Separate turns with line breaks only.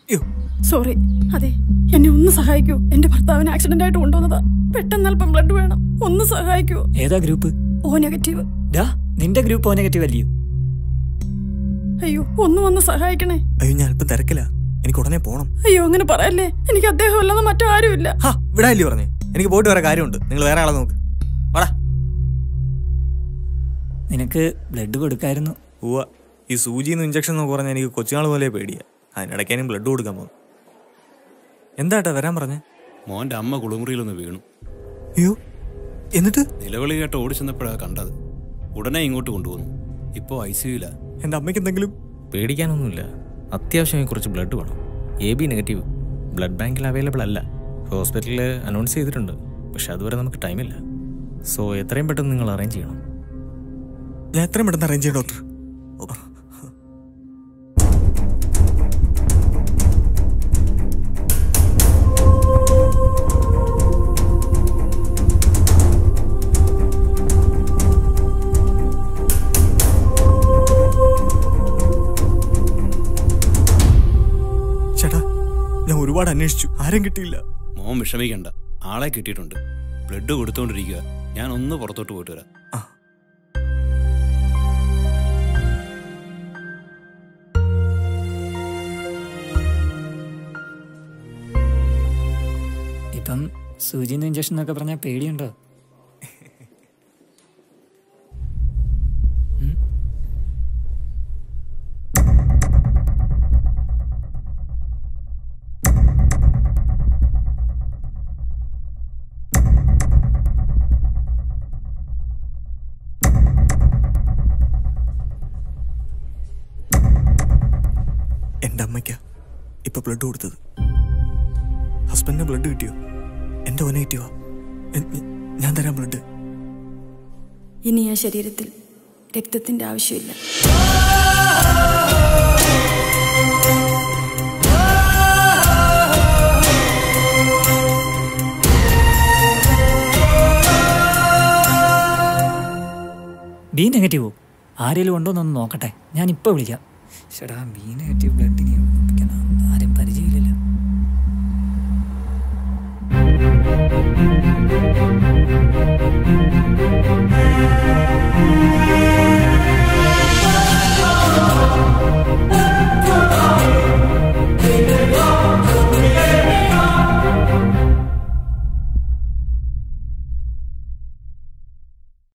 അയ്യോ
സോറി അതെ എന്നെ ഒന്ന് സഹായിക്കൂ എന്റെ ഭർത്താവിന് ആക്സിഡന്റ് ആയിട്ട് കൊണ്ടുവന്നതാ പെട്ടെന്ന് അല്പം ബ്ലഡ് വേണം ഒന്ന് സഹായിക്കൂ
ഏതാ ഗ്രൂപ്പ്
ഓ നെഗറ്റീവ്
ഡാ നിന്റെ ഗ്രൂപ്പ് ഓ നെഗറ്റീവ് അല്ലയോ
അയ്യോ ഒന്ന് വന്ന് സഹായിക്കണേ
അയ്യോ ഞാൻ അല്പം തിരക്കില്ല എനിക്ക് ഉടനെ പോണം
അയ്യോ അങ്ങനെ പറയല്ലേ എനിക്ക് അദ്ദേഹം അല്ലാതെ മറ്റാരുമില്ല
ഹാ വിടാല്ലേ പറഞ്ഞേ എനിക്ക് പോയിട്ട് വേറെ കാര്യമുണ്ട് നിങ്ങൾ വേറെ ആളെ നോക്ക് വാടാ
നിനക്ക് ബ്ലഡ് കൊടുക്കായിരുന്നു
ഉവ്വ ഈ സൂചിന്ന് ഇഞ്ചക്ഷൻ എന്നൊക്കെ പറഞ്ഞാൽ എനിക്ക് കൊച്ചുനാൾ പോലെ പേടിയാ അതിനിടയ്ക്ക് എനിക്ക് ബ്ലഡ് കൊടുക്കാൻ പോകും എന്താട്ടാ വരാൻ പറഞ്ഞേ
മോന്റെ അമ്മ കുളിമുറിയിലൊന്ന് വീണു
അയ്യോ എന്നിട്ട്
നിലവിളി കേട്ട് ഓടി ചെന്നപ്പോഴാണ് കണ്ടത് ഉടനെ ഇങ്ങോട്ട് കൊണ്ടുവന്നു ഇപ്പോൾ ഐ സിയുല
എൻ്റെ അമ്മയ്ക്ക് എന്തെങ്കിലും
പേടിക്കാനൊന്നുമില്ല അത്യാവശ്യമായി കുറച്ച് ബ്ലഡ് വേണം എ ബി നെഗറ്റീവ് ബ്ലഡ് ബാങ്കിൽ അവൈലബിൾ അല്ല ഹോസ്പിറ്റലിൽ അനൗൺസ് ചെയ്തിട്ടുണ്ട് പക്ഷെ അതുവരെ നമുക്ക് ടൈമില്ല സോ എത്രയും പെട്ടെന്ന് നിങ്ങൾ അറേഞ്ച് ചെയ്യണം
ഞാൻ എത്രയും പെട്ടെന്ന് അറേഞ്ച് ചെയ്യാം ഡോക്ടർ ചേട്ടാ ഞാൻ ഒരുപാട് അന്വേഷിച്ചു ആരും കിട്ടിയില്ല
മോൻ വിഷമിക്കണ്ട ആളെ കിട്ടിയിട്ടുണ്ട് ബ്ലഡ് കൊടുത്തോണ്ടിരിക്കുക ഞാൻ ഒന്ന് പുറത്തോട്ട് പോയിട്ട് വരാം
ഇപ്പം സൂചിന്ന് ഇഞ്ചക്ഷൻ എന്നൊക്കെ പറഞ്ഞാൽ പേടിയുണ്ടോ ഉം?
എൻ്റെ അമ്മയ്ക്കാ ഇപ്പൊ ബ്ലഡ് കൊടുത്തത് ഹസ്ബൻഡിന് ബ്ലഡ് കിട്ടിയോ എൻ്റെ ഓന കിട്ടിയോ എ- ഞ- ഞാൻ തരാം ബ്ലഡ്
ഇനി ആ ശരീരത്തിൽ രക്തത്തിന്റെ ആവശ്യമില്ല
ബി നെഗറ്റീവോ ആരെങ്കിലും ഉണ്ടോ എന്നൊന്ന് നോക്കട്ടെ ഞാൻ ഇപ്പോൾ വിളിക്കാം ചേട്ടാ ബി നെഗറ്റീവ് ബ്ലഡിന് ആരും പരിചയമില്ലല്ലോ
Thank